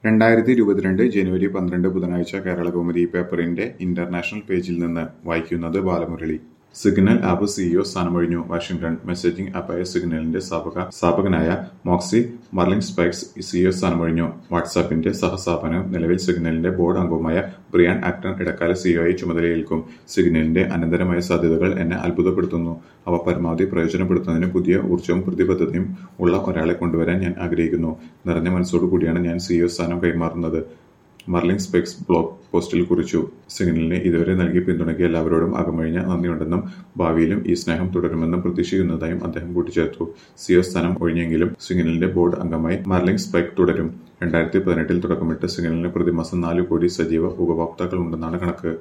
രണ്ടായിരത്തി ഇരുപത്തിരണ്ട് ജനുവരി പന്ത്രണ്ട് ബുധനാഴ്ച കേരളകൗമുദി പേപ്പറിന്റെ ഇന്റർനാഷണൽ പേജിൽ നിന്ന് വായിക്കുന്നത് ബാലമുരളി സിഗ്നൽ ആപ്പ് സിഇഒ സ്ഥാനമൊഴിഞ്ഞു വാഷിംഗ്ടൺ മെസ്സേജിംഗ് ആപ്പായ സിഗ്നലിന്റെ സ്ഥാപക സ്ഥാപകനായ മോക്സി മർലിൻ സ്പൈക്സ് സിഇഒ സ്ഥാനമൊഴിഞ്ഞു വാട്സാപ്പിന്റെ സഹസ്ഥാപകനും നിലവിൽ സിഗ്നലിന്റെ ബോർഡ് അംഗവുമായ ബ്രിയാൻ ആക്ടൺ ഇടക്കാല സിഇഒയായി ചുമതലയേൽക്കും സിഗ്നലിന്റെ അനന്തരമായ സാധ്യതകൾ എന്നെ അത്ഭുതപ്പെടുത്തുന്നു അവ പരമാവധി പ്രയോജനപ്പെടുത്തുന്നതിന് പുതിയ ഊർജ്ജവും പ്രതിബദ്ധതയും ഉള്ള ഒരാളെ കൊണ്ടുവരാൻ ഞാൻ ആഗ്രഹിക്കുന്നു നിറഞ്ഞ മനസ്സോടു കൂടിയാണ് ഞാൻ സിഇഒ സ്ഥാനം കൈമാറുന്നത് മർലിൻ സ്പെക്സ് ബ്ലോഗ് പോസ്റ്റിൽ കുറിച്ചു സിഗ്നലിനെ ഇതുവരെ നൽകിയ പിന്തുണയ്ക്ക് എല്ലാവരോടും അകമഴിഞ്ഞ നന്ദിയുണ്ടെന്നും ഭാവിയിലും ഈ സ്നേഹം തുടരുമെന്നും പ്രതീക്ഷിക്കുന്നതായും അദ്ദേഹം കൂട്ടിച്ചേർത്തു സിഒ സ്ഥാനം ഒഴിഞ്ഞെങ്കിലും സിഗ്നലിന്റെ ബോർഡ് അംഗമായി മർലിൻ സ്പെക് തുടരും രണ്ടായിരത്തി പതിനെട്ടിൽ തുടക്കമിട്ട സിഗ്നലിന് പ്രതിമാസം നാല് കോടി സജീവ ഉപഭോക്താക്കളുണ്ടെന്നാണ് കണക്ക്